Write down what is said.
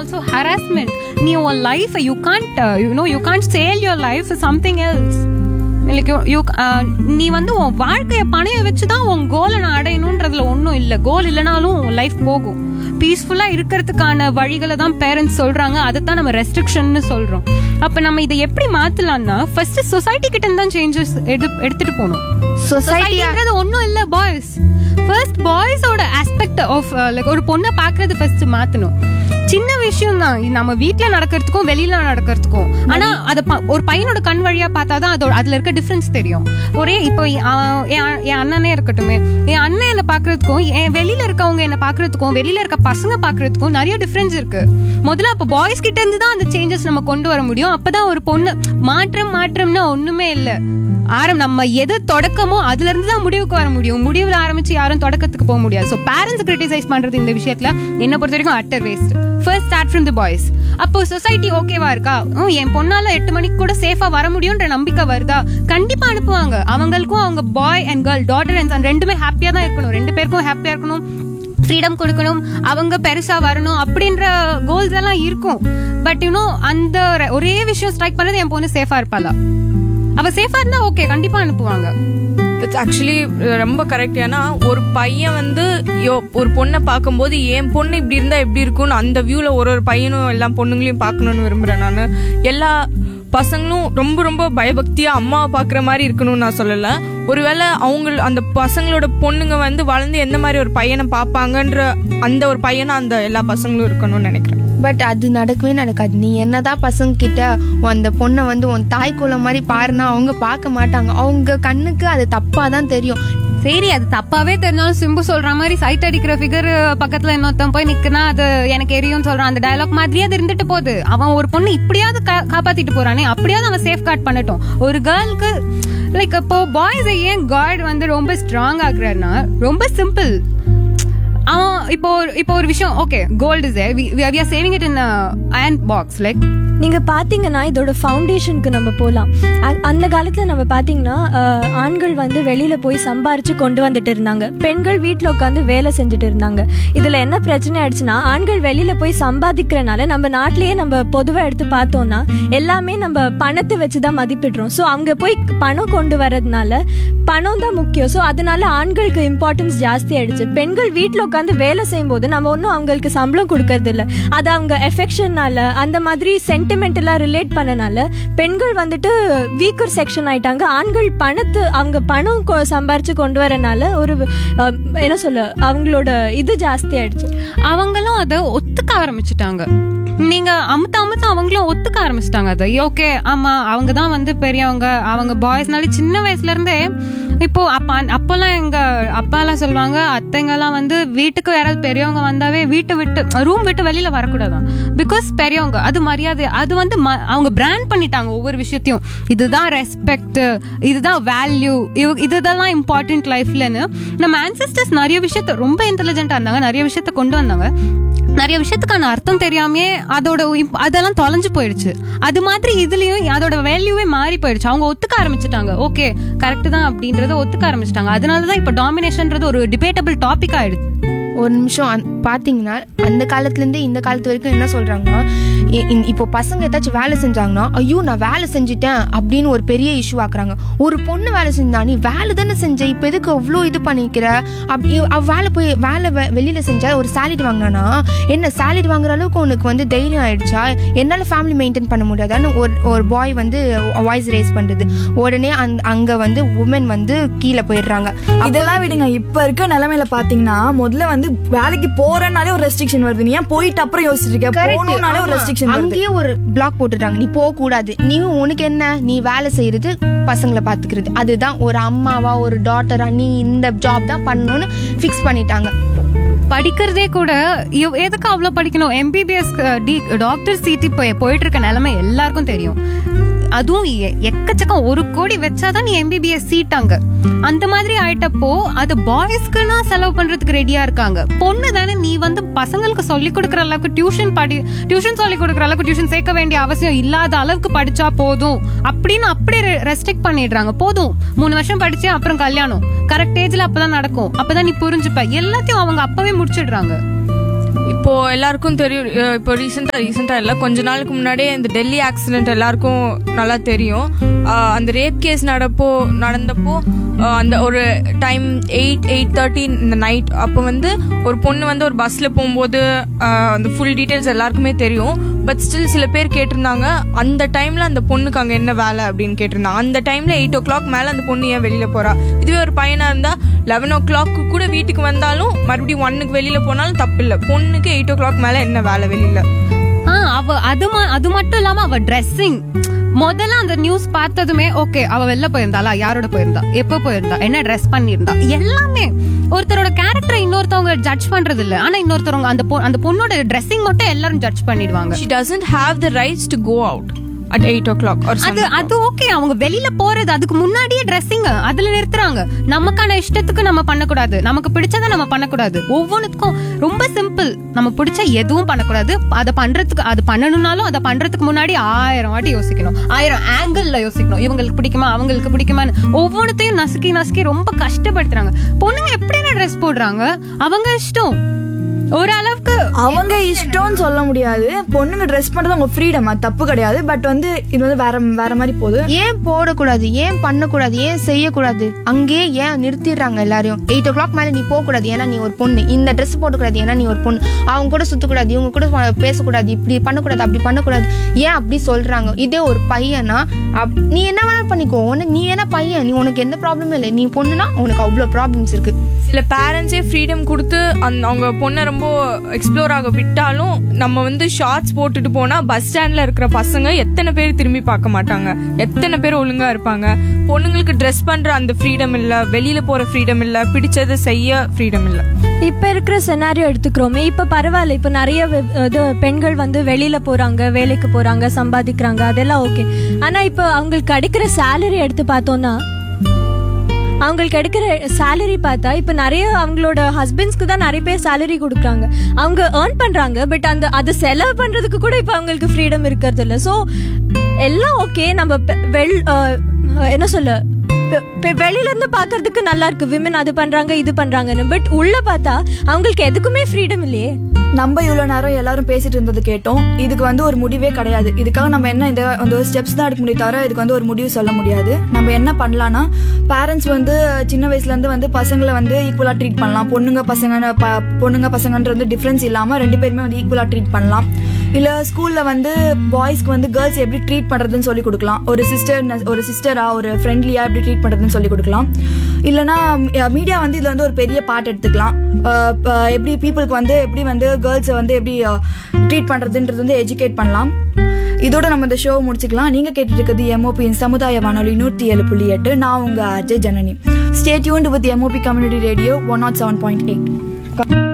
Also harassment நீ உன் life you can't you know you can't sale your life something else like you நீ வந்து உன் வாழ்க்கைய பணைய வச்சு தான் உன் கோலை நான் அடையணுன்றதுல ஒன்றும் இல்லை கோல் இல்லைனாலும் உன் லைஃப் போகும் பீஸ்ஃபுல்லா இருக்கிறதுக்கான வழிகளை தான் பேரண்ட்ஸ் சொல்றாங்க அதை தான் நம்ம ரெஸ்ட்ரிக்ஷன் சொல்றோம் அப்ப நம்ம இதை எப்படி மாத்தலாம்னா ஃபர்ஸ்ட் சொசைட்டி கிட்ட இருந்து தான் சேஞ்சஸ் எடுத்துட்டு போகணும் சொசைட்டியா சொசைட்டின்றது ஒன்றும் இல்லை பாய்ஸ் ஃபர்ஸ்ட் பாய்ஸோட ஆஸ்பெக்ட் ஆஃப் லைக் ஒரு பொண்ணை பார்க்கறது ஃபர்ஸ்ட் மாத்தணும் சின்ன விஷயம் தான் நம்ம வீட்ல நடக்கிறதுக்கும் வெளியில நடக்கிறதுக்கும் ஆனா அத ப- ஒரு பையனோட கண் வழியா பார்த்தாதான் அதோட அதுல இருக்க டிஃபரன்ஸ் தெரியும் ஒரே இப்போ அஹ், என் அ- என் அண்ணனே இருக்கட்டுமே என் அண்ணன் என்ன பாக்குறதுக்கும் என் வெளியில இருக்கவங்க என்ன பாக்குறதுக்கும் வெளியில இருக்க பசங்க பாக்குறதுக்கும் நிறைய டிஃபரன்ஸ் இருக்கு முதல்ல அப்ப பாய்ஸ் கிட்ட இருந்து தான் அந்த சேஞ்சஸ் நம்ம கொண்டு வர முடியும் அப்பதான் ஒரு பொண்ணு மாற்றம் மாற்றம்னா ஒண்ணுமே இல்ல ஆரம் நம்ம எது தொடக்கமோ அதுல இருந்து தான் முடிவுக்கு வர முடியும் முடிவுல ஆரம்பிச்சு யாரும் தொடக்கத்துக்கு போக முடியாது சோ பேரண்ட்ஸ் கிரிட்டிசைஸ் பண்றது இந்த விஷயத்துல என்ன பொறுத்த வரைக்கும் utter waste first start from the boys அப்போ சொசைட்டி ஓகேவா இருக்கா ஹம், என் பொண்ணால எட்டு மணிக்கு கூட சேஃபா வர முடியும்ன்ற நம்பிக்கை வருதா கண்டிப்பா அனுப்புவாங்க அவங்களுக்கும் அவங்க boy and girl daughter and son ரெண்டுமே ஹாப்பியா தான் இருக்கணும் ரெண்டு பேருக்கும் ஹாப்பியா இருக்கணும் ஃப்ரீடம் கொடுக்கணும் அவங்க பெருசா வரணும் அப்படின்ற கோல்ஸ் எல்லாம் இருக்கும் பட் யூனோ அந்த ர- ஒரே விஷயம் ஸ்ட்ரைக் பண்ணது என் பொண்ணு சேஃபா இருப்பாளா அவ சேஃபா இருந்தா ஓகே கண்டிப்பா அனுப்புவாங்க இட்ஸ் ஆக்சுவலி ரொம்ப கரெக்ட் ஏன்னா ஒரு பையன் வந்து யோ ஒரு பொண்ணை பார்க்கும்போது என் பொண்ணு இப்படி இருந்தா எப்படி இருக்கும்னு அந்த வியூல ஒரு ஒரு பையனும் எல்லா பொண்ணுங்களையும் பார்க்கணும்னு விரும்புறேன் நான் எல்லா பசங்களும் ரொம்ப ரொம்ப பயபக்தியா அம்மாவை பார்க்குற மாதிரி இருக்கணும்னு நான் சொல்லல ஒருவேளை அவங்க அந்த பசங்களோட பொண்ணுங்க வந்து வளர்ந்து எந்த மாதிரி ஒரு பையனை பார்ப்பாங்கன்ற அந்த ஒரு பையனா அந்த எல்லா பசங்களும் இருக்கணும்னு நினைக்கிறேன் பட் அது நடக்கவே நடக்காது நீ என்னதான் பசங்க கிட்ட அந்த பொண்ணை வந்து உன் தாய் குலம் மாதிரி பாருனா அவங்க பார்க்க மாட்டாங்க அவங்க கண்ணுக்கு அது தப்பா தான் தெரியும் சரி அது தப்பாவே தெரிஞ்சாலும் சிம்பு சொல்ற மாதிரி சைட் அடிக்கிற ஃபிகர் பக்கத்துல இன்னொருத்தன் போய் நிக்குனா அது எனக்கு எரியும் சொல்றான் அந்த டயலாக் மாதிரியே அது இருந்துட்டு போகுது அவன் ஒரு பொண்ணு இப்படியாவது கா- காப்பாத்திட்டு போறானே அப்படியாவது அவன் சேஃப் கார்ட் பண்ணட்டும் ஒரு கேர்ளுக்கு லைக் இப்போ பாய்ஸ் ஏன் காட் வந்து ரொம்ப ஸ்ட்ராங் ஆகுறாருன்னா ரொம்ப சிம்பிள் அவன் இப்போ ஒரு- இப்போ ஒரு விஷயம் okay gold is we are saving it in iron box like நீங்க பாத்தீங்கன்னா இதோட ஃபவுண்டேஷனுக்கு நம்ம போகலாம் அ- அந்த காலத்துல நம்ம பாத்தீங்கன்னா அஹ், ஆண்கள் வந்து வெளியில போய் சம்பாரிச்சு கொண்டு வந்துட்டு இருந்தாங்க பெண்கள் வீட்ல உட்காந்து வேலை செஞ்சுட்டு இருந்தாங்க இதுல என்ன பிரச்சனை ஆயிடுச்சுன்னா ஆண்கள் வெளியில போய் சம்பாதிக்கிறனால நம்ம நாட்டிலேயே நம்ம பொதுவா எடுத்து பார்த்தோம்னா எல்லாமே நம்ம பணத்தை வச்சுதான் மதிப்பிடுறோம் ஸோ அங்க போய் பணம் கொண்டு வரதுனால பணம் தான் முக்கியம் ஸோ அதனால ஆண்களுக்கு இம்பார்ட்டன்ஸ் ஜாஸ்தி ஆயிடுச்சு பெண்கள் வீட்டில் உட்காந்து வேலை செய்யும்போது நம்ம ஒன்றும் அவங்களுக்கு சம்பளம் கொடுக்கறது இல்ல அது அவங்க எஃபெக்ஷனால அந்த மாதிரி சென்டிமெண்டலா ரிலேட் பண்ணனால பெண்கள் வந்துட்டு வீக்கர் செக்ஷன் ஆயிட்டாங்க ஆண்கள் பணத்து அவங்க பணம் கொ- சம்பாரிச்சு கொண்டு வரனால ஒரு அஹ், என்ன சொல்ல அவங்களோட இது ஜாஸ்தி ஆயிடுச்சு அவங்களும் அதை ஒத்துக்க ஆரம்பிச்சிட்டாங்க நீங்க அமுத்த அமுத்த அவங்களும் ஒத்துக்க ஆரம்பிச்சிட்டாங்க அதை ஓகே ஆமா அவங்க தான் வந்து பெரியவங்க அவங்க பாய்ஸ்னால சின்ன வயசுல இருந்தே இப்போ அப்பா அப்பெல்லாம் எங்க அப்பாலாம் சொல்லுவாங்க அத்தைங்கெல்லாம் வந்து வீட்டுக்கு யாராவது பெரியவங்க வந்தாவே வீட்டை விட்டு ரூம் விட்டு வெளியில வரக்கூடாதான் பிகாஸ் பெரியவங்க அது மரியாதை அது வந்து ம- அவங்க பிராண்ட் பண்ணிட்டாங்க ஒவ்வொரு விஷயத்தையும் இதுதான் ரெஸ்பெக்ட் இதுதான் வேல்யூ இதெல்லாம் இம்பார்ட்டன்ட் லைஃப்லன்னு நம்ம ஆன்சஸ்டர்ஸ் நிறைய விஷயத்த ரொம்ப இன்டெலிஜென்ட்டா இருந்தாங்க நிறைய விஷயத்த கொண்டு வந்தாங்க நிறைய விஷயத்துக்கான அர்த்தம் தெரியாமயே அதோட imp- அதெல்லாம் தொலைஞ்சு போயிடுச்சு அது மாதிரி இதுலயும் அதோட வேல்யூவே மாறி போயிடுச்சு அவங்க ஒத்துக்க ஆரம்பிச்சிட்டாங்க ஓகே கரெக்ட் தான் அப்படின்றத ஒத்துக்க ஆரம்பிச்சிட்டாங்க அதனாலதான் இப்ப டாமினேஷன்ன்றது ஒரு டிபேட்டபிள் டாபிக் ஆயிடுச்சு ஒரு நிமிஷம் அந்த- பாத்தீங்கன்னா அந்த காலத்துல இருந்து இந்த காலத்து வரைக்கும் என்ன சொல்றாங்கன்னா இ- இ- இப்போ பசங்க ஏதாச்சும் வேலை செஞ்சாங்கன்னா ஐயோ நான் வேலை செஞ்சுட்டேன் அப்படின்னு ஒரு பெரிய இஷ்யூ ஆக்குறாங்க ஒரு பொண்ணு வேலை செஞ்சா நீ வேலை தானே செஞ்ச இப்போ எதுக்கு அவ்வளோ இது பண்ணிக்கிற அப்படி அவ வேலை போய் வேலை வெ- வெளியில செஞ்சா ஒரு சேலரி வாங்கினானா என்ன சேலரி வாங்குற அளவுக்கு உனக்கு வந்து தைரியம் ஆயிடுச்சா என்னால ஃபேமிலி மெயின்டைன் பண்ண முடியாதான்னு ஒரு ஒரு பாய் வந்து வாய்ஸ் ரேஸ் பண்றது உடனே அந்த அங்க வந்து உமன் வந்து கீழே போயிடுறாங்க இதெல்லாம் விடுங்க இப்ப இருக்க நிலைமையில பாத்தீங்கன்னா முதல்ல வந்து வேலைக்கு போறேன்னாலே ஒரு ரெஸ்ட்ரிக்ஷன் வருது நீ ஏன் போயிட்டு அப்புறம் யோசிச்சுட்டு இருக்க Correct. போகணும்னாலே ஒரு ஆமா. ரெஸ்ட்ரிக்ஷன் வருது அங்கேயே ஒரு பிளாக் போட்டுட்டாங்க நீ போக கூடாது நீ உனக்கு என்ன நீ வேலை செய்யறது பசங்களை பாத்துக்கிறது அதுதான் ஒரு அம்மாவா ஒரு டாட்டரா நீ இந்த ஜாப் தான் பண்ணணும்னு ஃபிக்ஸ் பண்ணிட்டாங்க படிக்கிறதே கூட எவ்- எதுக்கு அவ்வளவு படிக்கணும் எம்பிபிஎஸ் டி டாக்டர் சீட் இப்போ போயிட்டு இருக்க நிலைமை எல்லாருக்கும் தெரியும் அதுவும் எ- எக்கச்சக்கம் ஒரு கோடி வச்சாதான் நீ எம்பிபிஎஸ் சீட் அங்க அந்த மாதிரி ஆயிட்டப்போ அது பாய்ஸ்க்குன்னா செலவு பண்றதுக்கு ரெடியா இருக்காங்க பொண்ணு தானே நீ வந்து பசங்களுக்கு சொல்லி கொடுக்குற அளவுக்கு டியூஷன் படி டியூஷன் சொல்லி கொடுக்குற அளவுக்கு டியூஷன் சேர்க்க வேண்டிய அவசியம் இல்லாத அளவுக்கு படிச்சா போதும் அப்படின்னு அப்படியே ரெஸ்ட்ரிக்ட் பண்ணிடுறாங்க போதும் மூணு வருஷம் படிச்சு அப்புறம் கல்யாணம் கரெக்ட் ஏஜ்ல அப்பதான் நடக்கும் அப்பதான் நீ புரிஞ்சுப்ப எல்லாத்தையும் அவங்க அப்பவே முடிச்சிடுறாங்க இப்போ எல்லாருக்கும் தெரியும் அஹ் இப்போ ரீசெண்டா ரீசெண்டா இல்ல கொஞ்ச நாளுக்கு முன்னாடியே இந்த டெல்லி ஆக்சிடென்ட் எல்லாருக்கும் நல்லா தெரியும் அஹ் அந்த ரேப் கேஸ் நடப்போ நடந்தப்போ அஹ் அந்த ஒரு டைம் எயிட் எயிட் தேர்ட்டி இந்த நைட் அப்போ வந்து ஒரு பொண்ணு வந்து ஒரு பஸ்ல போகும்போது அஹ் அந்த ஃபுல் டீடைல்ஸ் எல்லாருக்குமே தெரியும் பட் ஸ்டில் சில பேர் கேட்டிருந்தாங்க அந்த டைம்ல அந்த பொண்ணுக்கு அங்க என்ன வேலை அப்படின்னு கேட்டிருந்தாங்க அந்த டைம்ல எயிட் ஓ கிளாக் மேல அந்த பொண்ணு ஏன் வெளியில போறா இதுவே ஒரு பையனா இருந்தா லெவன் ஓ கிளாக் கூட வீட்டுக்கு வந்தாலும் மறுபடியும் ஒன்னுக்கு வெளியில போனாலும் தப்பு இல்ல பொண்ணுக்கு எயிட் ஓ கிளாக் மேல என்ன வேலை வெளியில ஆ அவ அது ம- அது மட்டும் இல்லாம அவ ட்ரெஸ்ஸிங் முதல்ல அந்த நியூஸ் பார்த்ததுமே ஓகே அவ வெளில போயிருந்தாளா யாரோட போயிருந்தா எப்போ போயிருந்தா என்ன ட்ரெஸ் பண்ணியிருந்தா எல்லாமே ஒருத்தரோட கேரக்டரை இன்னொருத்தவங்க ஜட்ஜ் பண்றது இல்ல ஆனா இன்னொருத்தவங்க அந்த பொ- அந்த பொண்ணோட ட்ரெஸ்ஸிங் மட்டும் எல்லாரும் ஜட்ஜ் பண்ணிடுவாங்க she doesn't have the rights to go out at 8 o'clock or அது something அது ஓகே அவங்க வெளியில போறது அதுக்கு முன்னாடியே ட்ரெஸ்ஸிங் அதுல நிறுத்துறாங்க நமக்கான இஷ்டத்துக்கு நம்ம பண்ணக்கூடாது நமக்கு பிடிச்சதை நம்ம பண்ணக்கூடாது ஒவ்வொன்றுத்துக்கும் ரொம்ப சிம்பிள் நம்ம பிடிச்ச எதுவும் பண்ணக்கூடாது அதை பண்றதுக்கு அது பண்ணணும்னாலும் அதை பண்றதுக்கு முன்னாடி ஆயிரம் வாட்டி யோசிக்கணும் ஆயிரம் ஆங்கிள் யோசிக்கணும் இவங்களுக்கு பிடிக்குமா அவங்களுக்கு பிடிக்குமான்னு ஒவ்வொன்றுத்தையும் நசுக்கி நசுக்கி ரொம்ப கஷ்டப்படுத்துறாங்க பொண்ணுங்க எப்படி ட்ரெஸ் போடுறாங்க அவங்க இஷ்டம் ஓரளவுக்கு அவங்க இஷ்டம்னு சொல்ல முடியாது பொண்ணுங்க ட்ரெஸ் பண்றது அவங்க ஃப்ரீடம் அது தப்பு கிடையாது பட் வந்து இது வந்து வேற வேற மாதிரி போகுது ஏன் போடக்கூடாது ஏன் பண்ணக்கூடாது ஏன் செய்யக்கூடாது அங்கேயே ஏன் நிறுத்திடுறாங்க எல்லாரையும் எயிட் ஓ கிளாக் மேலே நீ போகக்கூடாது ஏன்னா நீ ஒரு பொண்ணு இந்த ட்ரெஸ் போடக்கூடாது ஏன்னா நீ ஒரு பொண்ணு அவங்க கூட சுத்தக்கூடாது இவங்க கூட ப- பேசக்கூடாது இப்படி பண்ணக்கூடாது அப்படி பண்ணக்கூடாது ஏன் அப்படி சொல்றாங்க இதே ஒரு பையனா அப்- நீ என்ன வேணா பண்ணிக்கோ உனக்கு நீ என்ன பையன் நீ உனக்கு எந்த ப்ராப்ளமும் இல்லை நீ பொண்ணுனா உனக்கு அவ்வளோ ப்ராப்ளம்ஸ் இருக்கு சில பேரண்ட்ஸே ஃப்ரீடம் கொடுத்து அந்த அவங்க பொண்ணை ரொம்ப எக்ஸ்ப்ளோர் ஆக விட்டாலும் நம்ம வந்து ஷார்ட்ஸ் போட்டுட்டு போனா பஸ் ஸ்டாண்ட்ல இருக்கிற பசங்க எத்தனை பேர் திரும்பி பார்க்க மாட்டாங்க எத்தனை பேர் ஒழுங்கா இருப்பாங்க பொண்ணுங்களுக்கு ட்ரெஸ் பண்ற அந்த ஃப்ரீடம் இல்ல வெளியில போற ஃப்ரீடம் இல்ல பிடிச்சதை செய்ய ஃப்ரீடம் இல்ல இப்ப இருக்கிற செனாரியோ எடுத்துக்கிறோமே இப்ப பரவாயில்ல இப்ப நிறைய வெ- இது பெண்கள் வந்து வெளியில போறாங்க வேலைக்கு போறாங்க சம்பாதிக்கிறாங்க அதெல்லாம் ஓகே ஆனா இப்ப அவங்களுக்கு கிடைக்கிற சேலரி எடுத்து பார்த்தோம்னா அவங்களுக்கு எடுக்கிற சேலரி பார்த்தா இப்ப நிறைய அவங்களோட ஹஸ்பண்ட்ஸ்க்கு தான் நிறைய பேர் சேலரி கொடுக்குறாங்க அவங்க ஏர்ன் பண்றாங்க பட் அந்த அதை செலவு பண்றதுக்கு கூட இப்ப அவங்களுக்கு ஃப்ரீடம் இருக்கிறது இல்ல ஸோ எல்லாம் ஓகே நம்ம பெ- வெள் அஹ், என்ன சொல்ல பெ- பெ- வெளியில இருந்து பாக்குறதுக்கு நல்லா இருக்கு விமன் அது பண்றாங்க இது பண்றாங்கன்னு பட் உள்ள பார்த்தா அவங்களுக்கு எதுக்குமே ஃப்ரீடம் இல்லையே நம்ம இவ்வளவு நேரம் எல்லாரும் பேசிட்டு இருந்தது கேட்டோம் இதுக்கு வந்து ஒரு முடிவே கிடையாது இதுக்காக நம்ம என்ன இந்த அந்த ஸ்டெப்ஸ் தான் எடுக்க முடியும் தவிர இதுக்கு வந்து ஒரு முடிவு சொல்ல முடியாது நம்ம என்ன பண்ணலாம்னா பேரண்ட்ஸ் வந்து சின்ன வயசுல இருந்து வந்து பசங்களை வந்து ஈக்குவலா ட்ரீட் பண்ணலாம் பொண்ணுங்க பசங்க ப- பொண்ணுங்க பசங்கன்ற வந்து டிஃபரன்ஸ் இல்லாம ரெண்டு பேருமே வந்து ஈக்குவலா ட்ரீட் பண்ணலாம் இல்ல ஸ்கூல்ல வந்து பாய்ஸ்க்கு வந்து கேர்ள்ஸ் எப்படி ட்ரீட் பண்றதுன்னு சொல்லி கொடுக்கலாம் ஒரு சிஸ்டர் ஒரு சிஸ்டரா ஒரு ஃப்ரெண்ட்லியா எப்படி ட்ரீட் பண்றதுன்னு சொல்லி கொடுக்கலாம் இல்லனா மீடியா வந்து இதுல வந்து ஒரு பெரிய பார்ட் எடுத்துக்கலாம் அஹ் ப- எப்படி பீப்புளுக்கு வந்து எப்படி வந்து கேர்ள்ஸை வந்து எப்படி ட்ரீட் பண்றதுன்றது வந்து எஜுகேட் பண்ணலாம் இதோட நம்ம இந்த ஷோ முடிச்சுக்கலாம் நீங்க கேட்டுட்டு இருக்கிறது எம்ஓபியின் சமுதாய வானொலி நூற்றி ஏழு புள்ளி எட்டு நான் உங்க Ajay Janani stay tuned with MOP community radio one nought seven point eight